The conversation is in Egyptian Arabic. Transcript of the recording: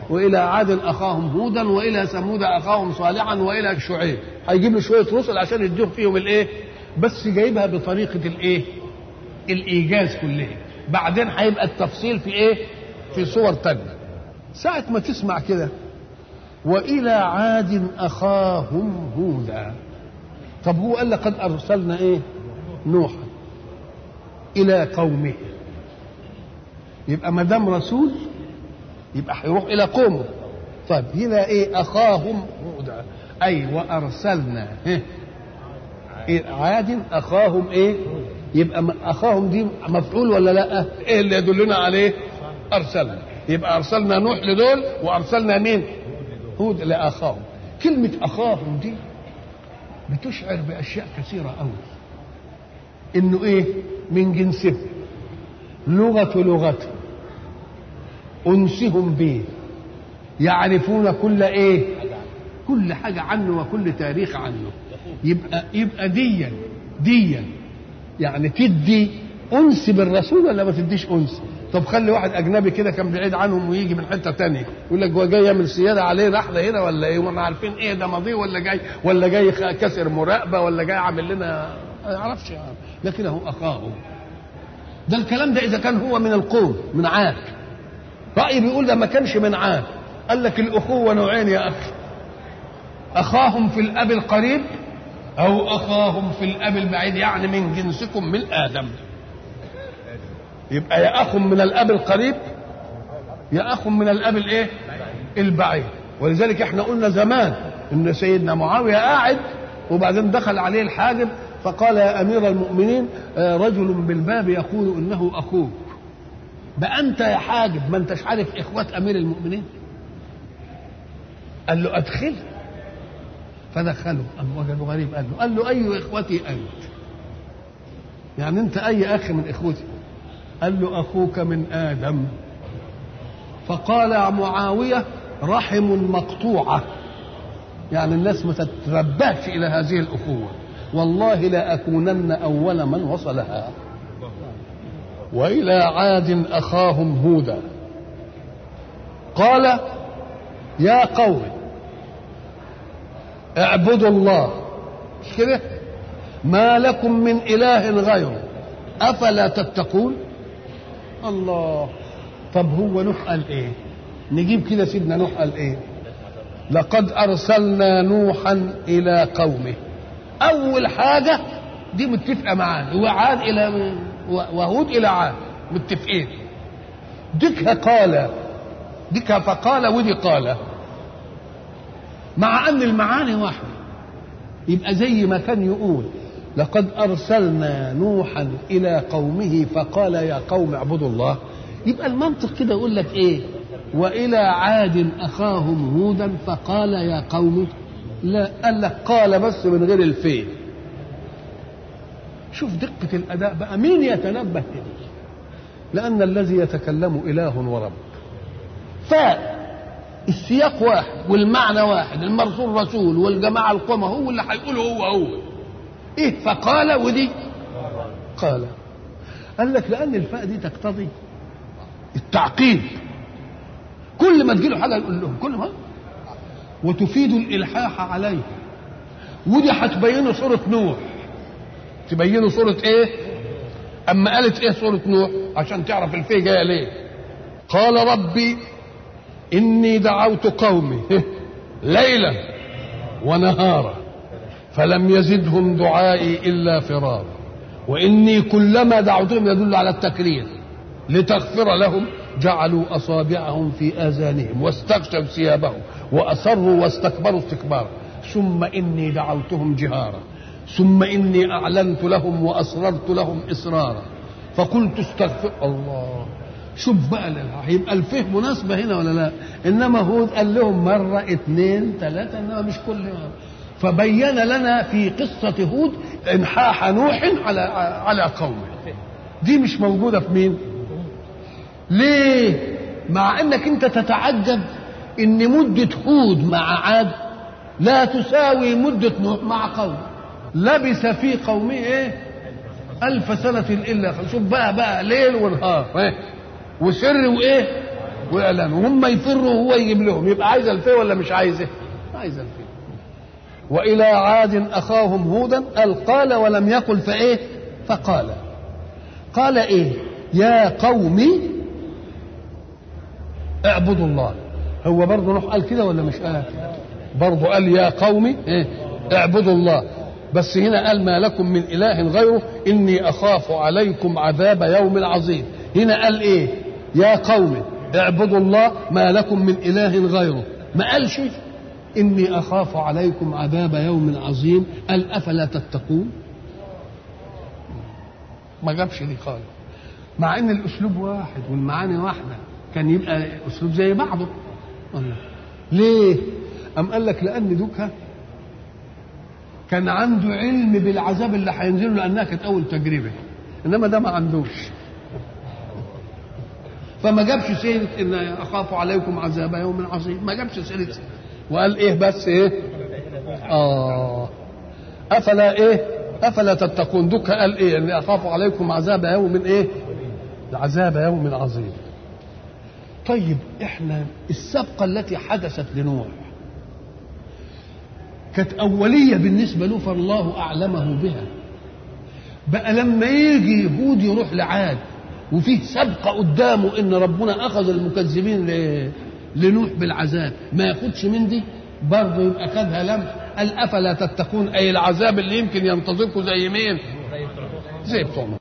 والى عاد اخاهم هودا والى ثمود اخاهم صالحا والى شعيب هيجيب له شويه رسل عشان يديهم فيهم الايه بس جايبها بطريقه الايه الايجاز كلها بعدين هيبقى التفصيل في ايه في صور تانية ساعة ما تسمع كده وإلى عاد أخاهم هودا طب هو قال لقد أرسلنا إيه نوحا إلى قومه يبقى ما دام رسول يبقى هيروح إلى قومه طيب هنا إيه أخاهم هودا أي وأرسلنا إيه إيه عاد أخاهم إيه يبقى م- أخاهم دي مفعول ولا لا إيه اللي يدلنا عليه أرسلنا يبقى أرسلنا نوح لدول وأرسلنا مين هود لأخاهم كلمة أخاهم دي بتشعر بأشياء كثيرة أوي إنه إيه من جنسهم لغة لغته أنسهم به يعرفون كل إيه كل حاجة عنه وكل تاريخ عنه يبقى يبقى ديا ديا يعني تدي أنس بالرسول ولا ما تديش أنس طب خلي واحد أجنبي كده كان بعيد عنهم ويجي من حتة تانية يقول لك هو جاي يعمل سيادة عليه رحلة هنا ولا إيه وما عارفين إيه ده ماضي ولا جاي ولا جاي خ- كسر مراقبة ولا جاي عامل لنا ما يعرفش يعني. لكنه أخاه ده الكلام ده إذا كان هو من القوم من عاد رأي بيقول ده ما كانش من عاد قال لك الأخوة نوعين يا أخي أخاهم في الأب القريب أو أخاهم في الأب البعيد يعني من جنسكم من آدم يبقى يا أخ من الأب القريب يا أخ من الأب الإيه البعيد ولذلك احنا قلنا زمان ان سيدنا معاوية قاعد وبعدين دخل عليه الحاجب فقال يا أمير المؤمنين آه، رجل بالباب يقول إنه أخوك ده أنت يا حاجب ما أنتش عارف إخوة أمير المؤمنين قال له أدخله فدخله قام وجده غريب قال له قال له أي إخوتي أنت يعني أنت أي أخ من إخوتي قال له أخوك من آدم فقال معاوية رحم مقطوعة يعني الناس ما تترباش إلى هذه الأخوة والله لأكونن أول من وصلها وإلى عاد أخاهم هودا قال يا قوم اعبدوا الله مش كده ما لكم من إله غيره أفلا تتقون الله طب هو نوح قال ايه نجيب كده سيدنا نوح قال ايه لقد ارسلنا نوحا الى قومه اول حاجه دي متفقه معاه وعاد الى وهود الى عاد متفقين ديك قال ديك فقال ودي قال مع ان المعاني واحده يبقى زي ما كان يقول لقد ارسلنا نوحا الى قومه فقال يا قوم اعبدوا الله يبقى المنطق كده يقول لك ايه والى عاد اخاهم هودا فقال يا قوم لا قال لك قال بس من غير الفيل شوف دقة الأداء بقى مين يتنبه إليه لأن الذي يتكلم إله ورب فالسياق واحد والمعنى واحد المرسول رسول والجماعة القومة هو اللي هيقوله هو هو إيه فقال ودي قال قال لك لأن الفاء دي تقتضي التعقيب كل ما تجيله حاجة يقول لهم كل ما وتفيد الإلحاح عليه ودي هتبينه صورة نوح تبينه صورة ايه اما قالت ايه صورة نوح عشان تعرف الفيه جاية ليه قال ربي اني دعوت قومي ليلا ونهارا فلم يزدهم دعائي الا فرارا واني كلما دعوتهم يدل على التكرير لتغفر لهم جعلوا اصابعهم في اذانهم واستغشوا ثيابهم واصروا واستكبروا استكبارا ثم اني دعوتهم جهارا ثم اني اعلنت لهم واسررت لهم اسرارا فقلت استغفر الله شوف بقى هيبقى الفهم مناسبة هنا ولا لا إنما هود قال لهم مرة اثنين ثلاثة إنما مش كل مرة فبين لنا في قصة هود إنحاح نوح على على قومه دي مش موجودة في مين ليه مع انك انت تتعجب ان مدة هود مع عاد لا تساوي مدة نوح مع قوم لبث في قومه ايه ألف سنة إلا خمس شوف بقى بقى ليل ونهار إيه؟ وسر وإيه واعلان وهم يفروا وهو يجيب لهم يبقى عايز الفيه ولا مش عايزه؟ عايز الفيه والى عاد اخاهم هودا قال قال ولم يقل فايه؟ فقال قال ايه؟ يا قوم اعبدوا الله هو برضه نوح قال كده ولا مش قال؟ برضه قال يا قوم ايه؟ اعبدوا الله بس هنا قال ما لكم من اله غيره اني اخاف عليكم عذاب يوم عظيم هنا قال ايه يا قوم اعبدوا الله ما لكم من اله غيره ما قالش اني اخاف عليكم عذاب يوم عظيم قال افلا تتقون ما جابش دي خالص مع ان الاسلوب واحد والمعاني واحده كان يبقى اسلوب زي بعضه والله. ليه ام قال لك لان دوكها كان عنده علم بالعذاب اللي هينزله لانها كانت اول تجربه انما ده ما عندوش فما جابش سيره ان اخاف عليكم عذاب يوم عظيم ما جابش سيره وقال ايه بس ايه اه افلا ايه افلا تتقون دوك قال ايه اني اخاف عليكم عذاب يوم ايه عذاب يوم عظيم طيب احنا السبقه التي حدثت لنوح كانت أولية بالنسبة له فالله أعلمه بها بقى لما يجي يهود يروح لعاد وفيه سبقة قدامه إن ربنا أخذ المكذبين لنوح بالعذاب ما ياخدش من دي برضه يبقى خدها لم قال أفلا تتقون أي العذاب اللي يمكن ينتظركم زي مين؟ زي بتوع